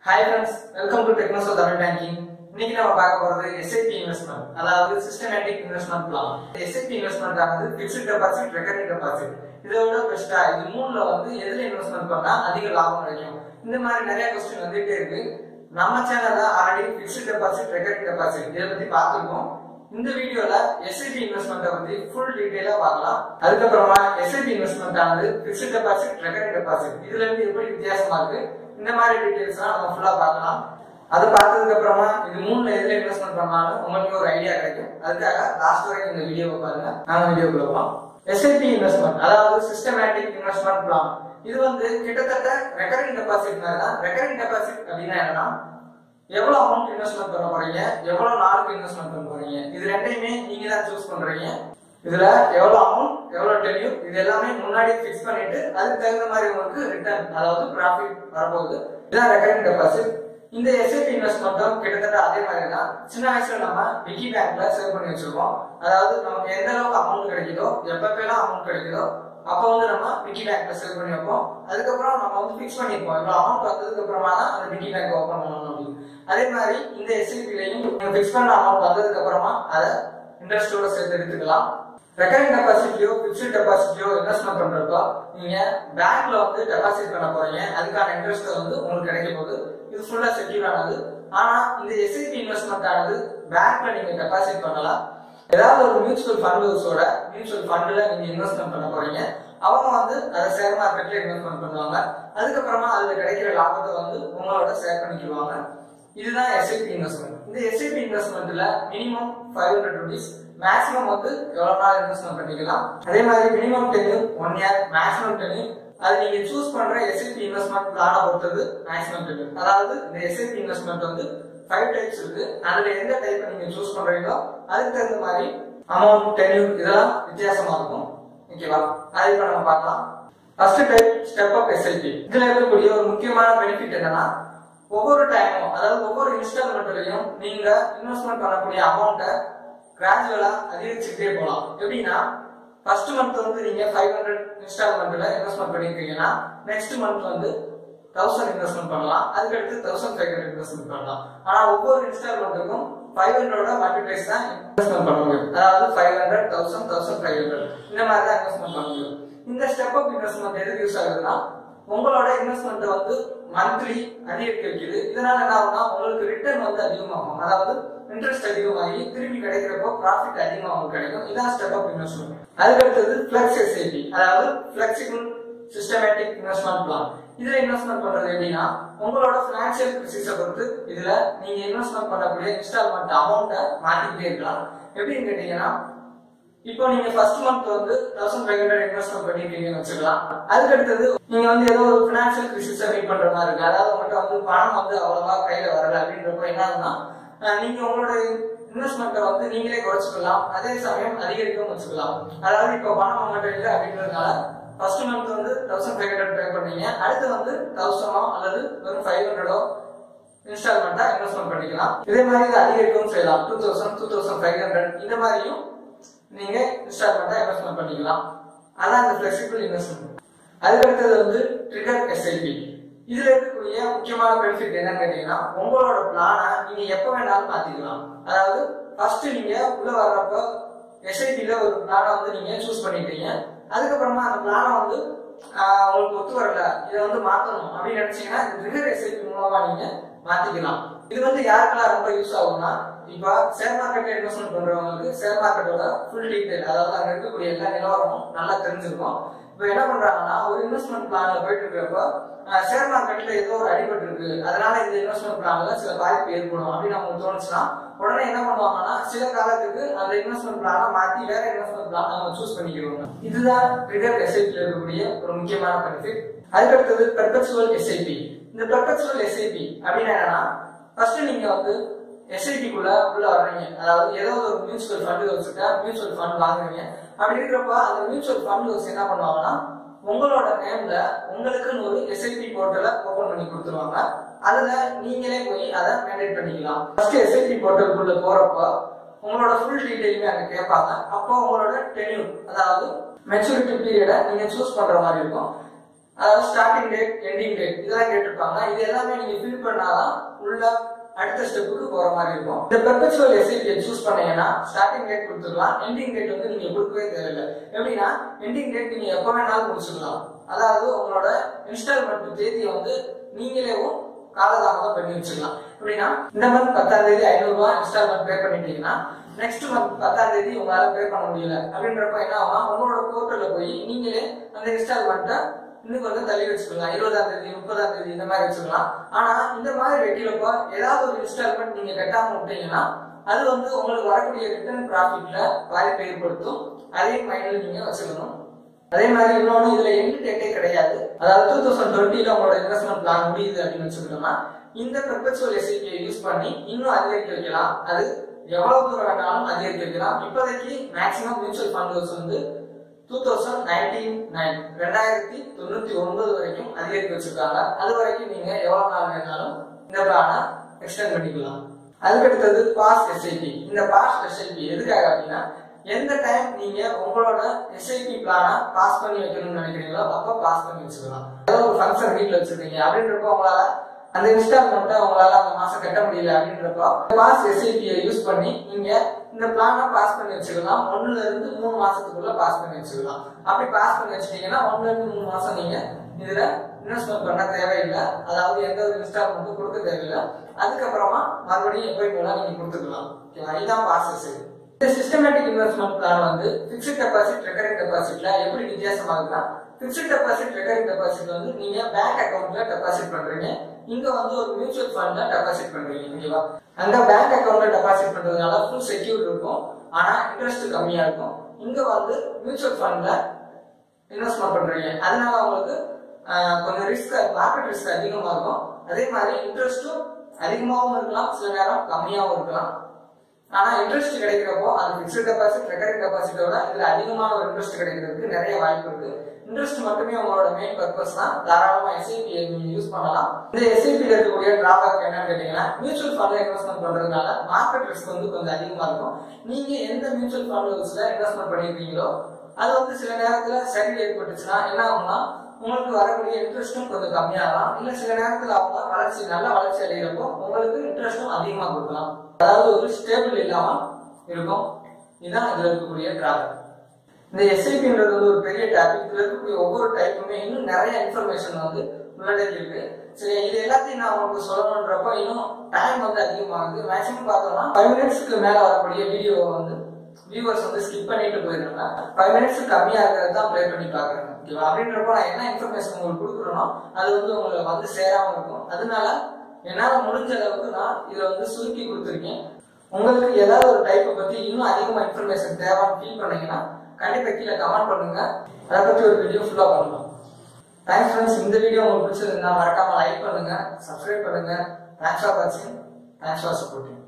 hi friends welcome to Technoso Tamil banking இன்னைக்கு நம்ம பார்க்க போறது எஸ்ஐபி இன்வெஸ்ட்மெண்ட் அதாவது systematic investment plan SIP investment ஆனது பிக்ஸ்ட் டெபாசிட் ரெக்கரிங் டெபாசிட் இதை விட பெஸ்டா இது மூணுல வந்து எதுல இன்வெஸ்ட்மெண்ட் பண்ணா அதிக லாபம் கிடைக்கும் இந்த மாதிரி நிறைய கொஸ்டின் வந்துட்டே இருக்கு நம்ம சேனல்ல already fixed deposit recurring deposit இதை பத்தி பார்த்துருக்கோம் இந்த வீடியோல எஸ்ஐபி இன்வெஸ்ட்மெண்ட்டை பத்தி ஃபுல் டீடைலா பார்க்கலாம் அதுக்கப்புறமா எஸ்ஐபி இன்வெஸ்ட்மெண்ட் ஆனது பிக்ஸ்ட் டெபாசிட் ரெக்கரிங் டெபாசிட் இதுல இருந்து எப்படி வித்தியாசமா இருக்கு இந்த மாதிரி டீடைல்ஸ் நம்ம ஃபுல்லா பார்க்கலாம் அதை பார்த்ததுக்கு அப்புறமா இது மூணுல எதுல இன்வெஸ்ட்மெண்ட் பண்ணாலும் உங்களுக்கு ஒரு ஐடியா கிடைக்கும் அதுக்காக லாஸ்ட் வரைக்கும் இந்த வீடியோவை பாருங்க நாங்க வீடியோக்குள்ள போகலாம் எஸ்ஐபி இன்வெஸ்ட்மெண்ட் அதாவது சிஸ்டமேட்டிக் இன்வெஸ்ட்மெண்ட் பிளான் இது வந்து கிட்டத்தட்ட ரெக்கரிங் டெபாசிட் மாதிரி தான் ரெக்கரிங் டெபாசிட் அப்படின்னா என்னன்னா எவ்வளவு அமௌண்ட் இன்வெஸ்ட்மெண்ட் பண்ண போறீங்க எவ்வளவு நாளுக்கு இன்வெஸ்ட்மெண்ட் பண்ண போறீங்க இது ரெண்டையுமே நீங்க தான் சூஸ் பண்றீங்க இதுல எவ்வளவு அமௌண்ட் எவ்வளவு டென்யூர் இது எல்லாமே முன்னாடி ஃபிக்ஸ் பண்ணிட்டு அதுக்கு தகுந்த மாதிரி உங்களுக்கு ரிட்டர்ன் அதாவது ப்ராஃபிட் வரப்போகுது இதான் ரெக்கரிங் டெபாசிட் இந்த எஸ்ஐபி இன்வெஸ்ட்மெண்ட்டும் கிட்டத்தட்ட அதே மாதிரி தான் சின்ன வயசுல நம்ம விக்கி பேங்க்ல சேவ் பண்ணி வச்சிருக்கோம் அதாவது நமக்கு எந்த அளவுக்கு அமௌண்ட் கிடைக்குதோ எப்பப்பெல்லாம் அமௌண்ட் கிடைக்குதோ அப்போ வந்து நம்ம பிக்கி பேங்க்ல சேவ் பண்ணி வைப்போம் அதுக்கப்புறம் நம்ம வந்து ஃபிக்ஸ் பண்ணிருப்போம் இவ்வளவு அமௌண்ட் வந்ததுக்கு அப்புறமா தான் அந்த பிக்கி பேங்க் ஓப்பன் பண்ணணும் அப்படின்னு அதே மாதிரி இந்த எஸ்ஐபிலையும் நீங்க ஃபிக்ஸ் பண்ண அமௌண்ட் வந்ததுக்கு அப்புறமா அதை இன்ட்ரெஸ்டோட சேர்த்து எடுத்துக்கலாம் ரெக்கரிங் டெபாசிட்லயோ பிக்ஸ்ட் டெபாசிட்லயோ இன்வெஸ்ட்மெண்ட் பண்றப்போ நீங்க பேங்க்ல வந்து டெபாசிட் பண்ண போறீங்க அதுக்கான இன்ட்ரெஸ்ட் வந்து உங்களுக்கு கிடைக்க போகுது இது ஃபுல்லா செக்யூர் ஆனது ஆனா இந்த எஸ்ஐபி இன்வெஸ்ட்மெண்ட் ஆனது பேங்க்ல நீங்க டெபாசிட் பண்ணலாம் ஏதாவது ஒரு மியூச்சுவல் ஃபண்ட் ஹவுஸோட மியூச்சுவல் ஃபண்ட்ல நீங்க இன்வெஸ்ட்மெண்ட் பண்ண போறீங்க அவங்க வந்து அதை ஷேர் மார்க்கெட்ல இன்வெஸ்ட்மெண்ட் பண்ணுவாங்க அதுக்கப்புறமா அதுல கிடைக்கிற லாபத்தை வந்து உங்களோட ஷேர் பண்ணிக்குவாங்க இதுதான் எஸ்ஐபி இன்வெஸ்ட்மெண்ட் இந்த எஸ்ஐபி இன்வெஸ்ட்மெண்ட்ல minimum five hundred rupees maximum வந்து எவ்வளவு நாள் இன்வெஸ்ட்மெண்ட் பண்ணிக்கலாம் அதே மாதிரி minimum tenure one year maximum tenure அது நீங்க சூஸ் பண்ற எஸ்ஐபி இன்வெஸ்ட்மெண்ட் பிளான பொறுத்தது மேக்ஸிமம் டென்யூர் அதாவது இந்த எஸ்ஐபி இன்வெஸ்ட்மெண்ட் வந்து ஃபைவ் டைப்ஸ் இருக்கு அதுல எந்த டைப் நீங்க சூஸ் பண்றீங்களோ அதுக்கு தகுந்த மாதிரி அமௌண்ட் டென்யூர் இதெல்லாம் வித்தியாசமா இருக்கும் ஓகேவா அது இப்ப நம்ம பார்க்கலாம் first type step up SIP இதுல இருக்கக்கூடிய ஒரு முக்கியமான பெனிஃபிட் என்னன்னா ஒவ்வொரு டைமும் அதாவது ஒவ்வொரு இன்ஸ்டால்மெண்ட்லயும் நீங்க இன்வெஸ்ட்மெண்ட் பண்ணக்கூடிய அமௌண்ட்டை கிராஜுவலா அதிகரிச்சுட்டே போகலாம் எப்படின்னா ஃபர்ஸ்ட் மந்த் வந்து நீங்க ஃபைவ் ஹண்ட்ரட் இன்ஸ்டால்மெண்ட்ல இன்வெஸ்ட்மெண்ட் பண்ணிருக்கீங்கன்னா நெக்ஸ்ட் மந்த் வந்து தௌசண்ட் இன்வெஸ்ட்மெண்ட் பண்ணலாம் அதுக்கடுத்து தௌசண்ட் ஃபைவ் ஹண்ட்ரட் இன்வெஸ்ட்மெண்ட் பண்ணலாம் ஆனா ஒவ்வொரு இன்ஸ்டால்மெண்ட்டுக்கும் ஃபைவ் ஹண்ட்ரடோட மல்டிப்ளைஸ் தான் இன்வெஸ்ட்மெண்ட் பண்ண முடியும் அதாவது five hundred thousand thousand five hundred இந்த மாதிரி தான் இன்வெஸ்ட்மெண்ட் பண்ண முடியும் இந்த ஸ்டெப் அப் இன்வெஸ்ட்மெண்ட் எதுக்கு யூஸ் ஆகுதுன்னா உங்களோட இன்வெஸ்ட்மெண்ட் வந்து மந்த்லி அதிகரிக்க வைக்குது இதனால என்ன ஆகும்னா உங்களுக்கு ரிட்டர்ன் வந்து அதிகமாகும் அதாவது இன்ட்ரெஸ்ட் அதிகமாகி திரும்பி கிடைக்கிறப்போ ப்ராஃபிட் அதிகமாக உங்களுக்கு கிடைக்கும் இதான் ஸ்டெப் அப் இன்வெஸ்ட்மெண்ட் அதுக்கடுத்தது ஃபிளெக்ஸ் எஸ்ஐபி அதாவது ஃபிளெக்சிபிள் சிஸ்டமேட்டிக் இன்வெஸ்ட்மெண்ட் பிளான் இதுல இன்வெஸ்ட்மெண்ட் பண்றது எப்படின்னா உங்களோட பினான்சியல் கிரிசிஸை பொறுத்து இதுல நீங்க இன்வெஸ்ட்மெண்ட் பண்ணக்கூடிய இன்ஸ்டால்மெண்ட் அமௌண்ட்டை மாத்திக்கிட்டே இருக்கலாம் எப்படின்னு கேட்டீங்கன்னா இப்போ நீங்க ஃபர்ஸ்ட் மந்த் வந்து தௌசண்ட் ஃபைவ் ஹண்ட்ரட் இன்வெஸ்ட்மெண்ட் பண்ணிருக்கீங்கன்னு வச்சுக்கலாம் அதுக்கு அடுத்தது நீங்க வந்து ஏதோ ஒரு பினான்சியல் கிரிசிஸை மீட் பண்ற மாதிரி இருக்கு அதாவது உங்கள்கிட்ட வந்து பணம் வந்து அவ்வளவா கையில வரல அப்படின்றப்ப என்ன ஆகுதுன்னா அஹ் நீங்க உங்களோட இன்வெஸ்ட்மெண்ட்டை வந்து நீங்களே குறைச்சிக்கலாம் அதே சமயம் அதிகரிக்கவும் வச்சுக்கலாம் அதாவது இப்போ பணம் உங்கள்கிட்ட இல்லை அப்படின்றதுனால ஃபர்ஸ்ட் மந்த் வந்து தௌசண்ட் ஃபைவ் ஹண்ட்ரட் பே பண்ணீங்க அடுத்து வந்து தௌசண்டோ அல்லது வெறும் ஃபைவ் ஹண்ட்ரடோ இன்ஸ்டால்மெண்ட்டா இன்வெஸ்ட்மெண்ட் பண்ணிக்கலாம் இதே மாதிரி இதை அதிகரிக்கவும் செய்யலாம் two thousand two thousand five hundred இந்த மாதிரியும் நீங்க இன்ஸ்டால்மெண்ட்டா இன்வெஸ்ட்மெண்ட் பண்ணிக்கலாம் அதான் இந்த ஃபிளெக்சிபிள் இன்வெஸ்ட்மெண்ட் அதுக்கடுத்தது வந்து ட்ரிகர் எஸ்ஐபி இதுல இருக்கக்கூடிய முக்கியமான பெனிஃபிட் என்னன்னு கேட்டீங்கன்னா உங்களோட பிளானை நீங்க எப்ப வேணாலும் மாத்திக்கலாம் அதாவது ஃபர்ஸ்ட் நீங்க உள்ள வர்றப்ப எஸ்ஐபில ஒரு பிளானை வந்து நீங்க சூஸ் பண்ணிட்டீங்க அதுக்கப்புறமா அந்த பிளானை வந்து ஆஹ், உங்களுக்கு ஒத்து வரல இதை வந்து மாத்தணும் அப்படின்னு நினைச்சீங்கன்னா இந்த ட்ரிகர் எஸ்ஐபி மூலமா நீங்க மாத்திக்கலாம் இது வந்து யாருக்கெல்லாம் ரொம்ப யூஸ் ஆகும்னா இப்ப ஷேர் மார்க்கெட்ல இன்வெஸ்ட்மெண்ட் பண்றவங்களுக்கு ஷேர் மார்க்கெட்டோட ஃபுல் டீடைல் அதாவது அங்க இருக்கக்கூடிய எல்லா நிலவரமும் நல்லா தெரிஞ்சிருக்கும் இப்போ என்ன பண்றாங்கன்னா ஒரு இன்வெஸ்ட்மெண்ட் பிளான்ல போயிட்டு இருக்கிறப்ப ஷேர் மார்க்கெட்ல ஏதோ ஒரு அடிபட்டு இருக்கு அதனால இந்த இன்வெஸ்ட்மெண்ட் பிளான்ல சில பாதிப்பு ஏற்படும் அப்படின்னு அவங்களுக்கு தோணுச்சுன்னா உடனே என்ன பண்ணுவாங்கன்னா சில காலத்துக்கு அந்த இன்வெஸ்ட்மெண்ட் பிளானை மாத்தி வேற இன்வெஸ்ட்மெண்ட் பிளான் அவங்க சூஸ் பண்ணிக்கிறாங்க இதுதான் ட்ரிகர் எஸ்ஐபியில் இருக்கக்கூடிய ஒரு முக்கியமான பெனிஃபிட் அதுக்கடுத்தது பெர்பெக்சுவல் எஸ்ஐபி இந்த பெர்பெக்சுவல் எஸ்ஐபி அப்படின்னா என்னன்னா ஃபர்ஸ்ட் நீங்க வந்து எஸ்ஐபிக்குள்ள உள்ள வர்றீங்க அதாவது ஏதோ ஒரு மியூச்சுவல் ஃபண்ட் வச்சுட்டா மியூச்சுவல் ஃபண்ட் வாங்குறீங்க அப்படி இருக்கிறப்ப அந்த மியூச்சுவல் ஃபண்ட் வச்சு என்ன பண்ணுவாங்கன்னா உங்களோட நேம்ல உங்களுக்குன்னு ஒரு எஸ்ஐபி போர்ட்டலை ஓபன் பண்ணி கொடுத்துருவாங்க அதுல நீங்களே போய் அதை மேனேஜ் பண்ணிக்கலாம் ஃபர்ஸ்ட் எஸ்ஐபி போர்ட்டலுக்குள்ள போறப்போ உங்களோட ஃபுல் டீடைலுமே அங்க கேட்பாங்க அப்போ உங்களோட டென்யூர் அதாவது மெச்சூரிட்டி பீரியடை நீங்க சூஸ் பண்ற மாதிரி இருக்கும் அதாவது ஸ்டார்டிங் டேட் எண்டிங் டேட் இதெல்லாம் கேட்டிருப்பாங்க இது எல்லாமே நீங்க ஃபில் பண்ணாதான் உள்ள அடுத்த ஸ்டெப்புக்கு போற மாதிரி இருக்கும் இந்த பெர்பெச்சுவல் எஸ்ஐபியை சூஸ் பண்ணீங்கன்னா ஸ்டார்டிங் டேட் கொடுத்துக்கலாம் எண்டிங் டேட் வந்து நீங்க கொடுக்கவே தேவையில்லை எப்படின்னா எண்டிங் டேட் நீங்க எப்ப வேணாலும் முடிச்சுக்கலாம் அதாவது உங்களோட இன்ஸ்டால்மெண்ட் தேதியை வந்து நீங்களேவும் காலதாமதம் பண்ணி வச்சுக்கலாம் எப்படின்னா இந்த மந்த் பத்தாம் தேதி ஐநூறு ரூபாய் இன்ஸ்டால்மெண்ட் பே பண்ணிட்டீங்கன்னா நெக்ஸ்ட் மந்த் பத்தாம் தேதி உங்களால பே பண்ண முடியல அப்படின்றப்ப என்ன ஆகும் உங்களோட போர்ட்டல்ல போய் நீங்களே அந்த இன்ஸ்டால்மெண்ட்டை இன்னும் கொஞ்சம் தள்ளி வச்சுக்கலாம் இருபதாம் தேதி முப்பதாம் தேதி இந்த மாதிரி வச்சுக்கலாம் ஆனா இந்த மாதிரி வைக்கிறப்ப ஏதாவது ஒரு இன்ஸ்டால்மெண்ட் நீங்க கட்டாம விட்டீங்கன்னா அது வந்து உங்களுக்கு வரக்கூடிய ரிட்டர்ன் ப்ராஃபிட்ல பாதிப்பை ஏற்படுத்தும் அதையும் மைண்டில் நீங்க வச்சுக்கணும் அதே மாதிரி இன்னொன்று இதுல எண்ட் டேட்டே கிடையாது அதாவது டூ தௌசண்ட் டுவெண்ட்டில உங்களோட இன்வெஸ்ட்மெண்ட் பிளான் முடியுது அப்படின்னு வச்சுக்கிட்டோம்னா இந்த பெர்பெச்சுவல் எஸ்ஐபியை யூஸ் பண்ணி இன்னும் அதிகரிக்க வைக்கலாம் அது எவ்வளவு தூரம் வேணாலும் அதிகரிக்க வைக்கலாம் இப்போதைக்கு மேக்ஸிமம் மியூச்சுவல் ஃபண்ட்ஸ் வந்து டூ தௌசண்ட் நைன்டீன் நைன் ரெண்டாயிரத்தி தொண்ணூத்தி ஒன்பது வரைக்கும் அதிகரிக்க வச்சிருக்காங்க அது வரைக்கும் நீங்க எவ்வளவு நாள் வேணாலும் இந்த பிளானை எக்ஸ்டெண்ட் பண்ணிக்கலாம் அதுக்கடுத்தது பாஸ் எஸ்ஐபி இந்த பாஸ் எஸ்ஐபி எதுக்காக அப்படின்னா எந்த டைம் நீங்க உங்களோட எஸ்ஐபி பிளானை பாஸ் பண்ணி வைக்கணும்னு நினைக்கிறீங்களோ அப்ப பாஸ் பண்ணி வச்சுக்கலாம் ஏதோ ஒரு ஃபங்க்ஷன் வீட்ல வச்சிருக்கீங்க அப்படின்றப்போ உங்களால அந்த இன்ஸ்டால்மெண்ட்டை உங்களால அந்த மாசம் கட்ட முடியல அப்படின்றப்போ பாஸ் எஸ்ஐபியை யூஸ் பண்ணி நீங்க இந்த பிளானை பாஸ் பண்ணி வச்சுக்கலாம் ஒண்ணுல இருந்து மூணு மாசத்துக்குள்ள பாஸ் பண்ணி வச்சுக்கலாம் அப்படி பாஸ் பண்ணி வச்சிட்டீங்கன்னா ஒண்ணுல இருந்து மூணு மாசம் நீங்க இதுல இன்வெஸ்ட்மெண்ட் பண்ண தேவையில்லை அதாவது எந்த ஒரு இன்ஸ்டால்மெண்ட்டும் கொடுக்க தேவையில்லை அதுக்கப்புறமா மறுபடியும் எப்போ வேணாலும் நீங்க கொடுத்துக்கலாம் ஓகேவா இதுதான் பாஸ் இந்த சிஸ்டமேட்டிக் இன்வெஸ்ட்மெண்ட் பிளான் வந்து பிக்ஸ்ட் டெபாசிட் ரெக்கரிங் டெபாசிட்ல எப்படி வித்தியாசமாகுதுன்னா பிக்ஸ்ட் டெபாசிட் ரெக்கரிங் டெபாசிட் வந்து நீங்க பேங்க் அக்கவுண்ட்ல டெபாசிட் பண்றீங்க இங்க வந்து ஒரு மியூச்சுவல் ஃபண்ட்ல டெபாசிட் பண்றீங்க ஓகேவா அங்க பேங்க் அக்கவுண்ட்ல டெபாசிட் பண்றதுனால ஃபுல் செக்யூர் இருக்கும் ஆனா இன்ட்ரெஸ்ட் கம்மியா இருக்கும் இங்க வந்து மியூச்சுவல் ஃபண்ட்ல இன்வெஸ்ட்மெண்ட் பண்றீங்க அதனால உங்களுக்கு ஆஹ், கொஞ்சம் ரிஸ்க் மார்க்கெட் ரிஸ்க் அதிகமா இருக்கும் அதே மாதிரி இன்ட்ரெஸ்ட்டும் அதிகமாகவும் இருக்கலாம் சில நேரம் கம்மியாகவும் இருக்கலாம் ஆனா இன்ட்ரெஸ்ட் கிடைக்கிறப்போ அந்த பிக்ஸ்ட் டெபாசிட் ரெக்கரிங் டெபாசிட்டோட இதுல அதிகமான ஒரு இன்ட்ரெஸ்ட் கிடைக்கிறதுக்கு நிறைய வாய்ப்பு இருக்கு இன்ட்ரெஸ்ட் மட்டுமே உங்களோட மெயின் பர்பஸ் தான் தாராளமா எஸ்ஐபி நீங்க யூஸ் பண்ணலாம் இந்த எஸ்ஐபி இருக்கக்கூடிய டிராபேக் என்னன்னு கேட்டீங்கன்னா மியூச்சுவல் ஃபண்ட்ல இன்வெஸ்ட்மெண்ட் பண்றதுனால மார்க்கெட் ரிஸ்க் வந்து கொஞ்சம் அதிகமா இருக்கும் நீங்க எந்த மியூச்சுவல் ஃபண்ட்ஸ்ல இன்வெஸ்ட்மெண்ட் பண்ணிருக்கீங்களோ அது வந்து சில நேரத்துல சரி ஏற்பட்டுச்சுன்னா என்ன ஆகும்னா உங்களுக்கு வரக்கூடிய இன்ட்ரெஸ்ட்டும் கொஞ்சம் கம்மியாகலாம் இல்ல சில நேரத்துல அவங்க வளர்ச்சி நல்ல வளர்ச்சி அடைகிறப்போ உங்களுக்கு இன்ட்ரெஸ்ட்டும் அதிகமா கொடுக்கலாம் அதாவது ஒரு ஸ்டேபிள் இல்லாம இருக்கும் இதுதான் இதுல இருக்கக்கூடிய டிராபேக் இந்த எஸ்ஐபின்றது வந்து ஒரு பெரிய டாபிக் இதுல இருக்கக்கூடிய ஒவ்வொரு டைப்புமே இன்னும் நிறைய இன்ஃபர்மேஷன் வந்து உள்ளடங்கி இருக்கு சரி இது எல்லாத்தையும் நான் உங்களுக்கு சொல்லணுன்றப்ப இன்னும் டைம் வந்து அதிகமாகுது மேக்ஸிமம் பார்த்தோம்னா ஃபைவ் மினிட்ஸ்க்கு மேல வரக்கூடிய வீடியோ வந்து வியூவர்ஸ் வந்து ஸ்கிப் பண்ணிட்டு போயிருக்காங்க ஃபைவ் மினிட்ஸ் கம்மியா இருக்கிறது தான் ப்ளே பண்ணி பாக்குறாங்க ஓகேவா அப்படின்றப்போ நான் என்ன இன்ஃபர்மேஷன் உங்களுக்கு கொடுக்குறேனோ அது வந்து உங்களுக்கு வந்து சேராம இருக்கும் அதனால என்னால முடிஞ்ச அளவுக்கு நான் இதுல வந்து சுருக்கி கொடுத்துருக்கேன் உங்களுக்கு ஏதாவது ஒரு டைப்பை பத்தி இன்னும் அதிகமா இன்ஃபர்மேஷன் தேவைன்னு ஃபீல் பண்ணீங்கன்னா கண்டிப்பா கீழே கமெண்ட் பண்ணுங்க அதை பத்தி ஒரு வீடியோ ஃபுல்லா பண்ணலாம் தேங்க்ஸ் ஃப்ரெண்ட்ஸ் இந்த வீடியோ உங்களுக்கு பிடிச்சிருந்தா மறக்காம லைக் பண்ணுங்க சப்ஸ்கிரைப் பண்ணுங்க தேங்க்ஸ் ஃபார் வாட்சிங் தேங்க்ஸ் ஃபார் சப்போர்ட்டிங்